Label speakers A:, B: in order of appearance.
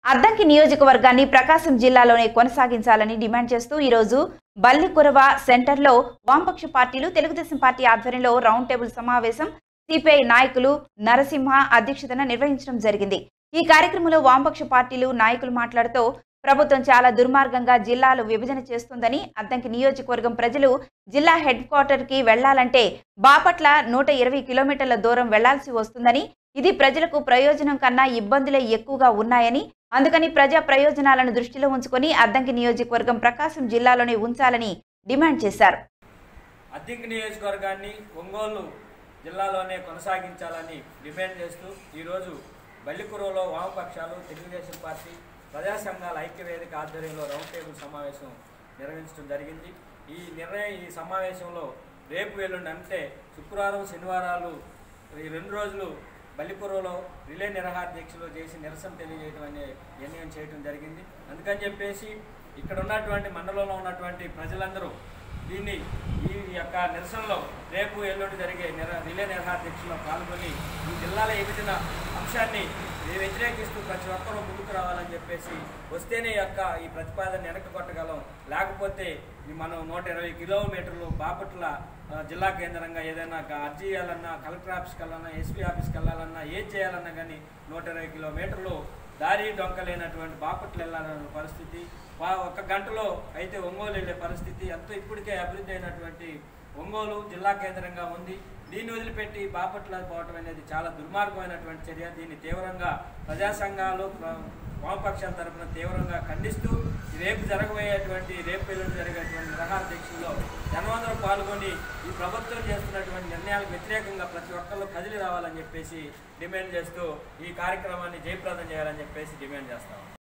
A: అద్దంకి నియోజకవర్గాన్ని ప్రకాశం జిల్లాలోనే కొనసాగించాలని డిమాండ్ చేస్తూ ఈరోజు బల్లికురవ సెంటర్లో వామపక్ష పార్టీలు తెలుగుదేశం పార్టీ ఆధ్వర్యంలో రౌండ్ టేబుల్ సమావేశం సిపిఐ నాయకులు నరసింహ అధ్యక్షతన నిర్వహించడం జరిగింది ఈ కార్యక్రమంలో వామపక్ష పార్టీలు నాయకులు మాట్లాడుతూ ప్రభుత్వం చాలా దుర్మార్గంగా జిల్లాలు విభజన చేస్తుందని అద్దంకి నియోజకవర్గం ప్రజలు జిల్లా హెడ్ క్వార్టర్ కి వెళ్లాలంటే బాపట్ల నూట ఇరవై కిలోమీటర్ల దూరం వెళ్లాల్సి వస్తుందని ఇది ప్రజలకు ప్రయోజనం కన్నా ఇబ్బందులే ఎక్కువగా ఉన్నాయని అందుకని ప్రజా ప్రయోజనాలను దృష్టిలో ఉంచుకొని అద్దంకి నియోజకవర్గం ప్రకాశం జిల్లాలోనే ఉంచాలని డిమాండ్ చేశారు
B: అద్దెంకి నియోజకవర్గాన్ని ఒంగోలు జిల్లాలోనే కొనసాగించాలని డిమాండ్ చేస్తూ ఈరోజు బల్లికురలో వామపక్షాలు తెలుగుదేశం పార్టీ ప్రజా సంఘాల ఐక్యవేదిక ఆధ్వర్యంలో రౌండ్ టేబుల్ సమావేశం నిర్వహించడం జరిగింది ఈ నిర్ణయం ఈ సమావేశంలో రేపు ఎల్లుండి అంటే శుక్రవారం శనివారాలు ఈ రెండు రోజులు బల్లిపురంలో రిలే నిరహార దీక్షలు చేసి నిరసన తెలియజేయడం అనే నిర్ణయం చేయడం జరిగింది అందుకని చెప్పేసి ఇక్కడ ఉన్నటువంటి మండలంలో ఉన్నటువంటి ప్రజలందరూ దీన్ని ఈ యొక్క నిరసనలో రేపు ఎల్లుండి జరిగే నిర రిలే నిరహార దీక్షలో పాల్గొని ఈ జిల్లాల విభజన అంశాన్ని వ్యతిరేకిస్తూ ప్రతి ఒక్కరూ ముందుకు రావాలని చెప్పేసి వస్తేనే ఈ యొక్క ఈ ప్రతిపాదన వెనక్కి కొట్టగలం లేకపోతే ఈ మనం నూట ఇరవై కిలోమీటర్లు బాపట్ల ఆ, జిల్లా కేంద్రంగా ఏదైనా గా- అర్జీ చేయాలన్నా కలెక్టర్ ఆఫీస్కి వెళ్ళాలన్నా ఎస్పీ ఆఫీస్కి వెళ్ళాలన్నా ఏం చేయాలన్నా కానీ నూట ఇరవై కిలోమీటర్లు దారి డొంకలేనటువంటి బాపట్ల వెళ్ళాలన్న పరిస్థితి వా- ఒక గంటలో అయితే ఒంగోలు వెళ్ళే పరిస్థితి ఎంతో ఇప్పటికే అభివృద్ధి అయినటువంటి ఒంగోలు జిల్లా కేంద్రంగా ఉంది దీన్ని వదిలిపెట్టి బాపట్ల పోవటం అనేది చాలా దుర్మార్గమైనటువంటి చర్య దీన్ని తీవ్రంగా ప్రజా సంఘాలు ప్ర- వామపక్షాల తరపున తీవ్రంగా ఖండిస్తూ రేపు జరగబోయేటువంటి రేపు ఎల్లుండి జరిగేటువంటి నిరహార దీక్షల్లో జనమందరూ పాల్గొని ఈ ప్రభుత్వం చేస్తున్నటువంటి నిర్ణయాలకు వ్యతిరేకంగా ప్రతి ఒక్కళ్ళు కదిలి రావాలని చెప్పేసి డిమాండ్ చేస్తూ ఈ కార్యక్రమాన్ని జయప్రదం చేయాలని చెప్పేసి డిమాండ్ చేస్తాం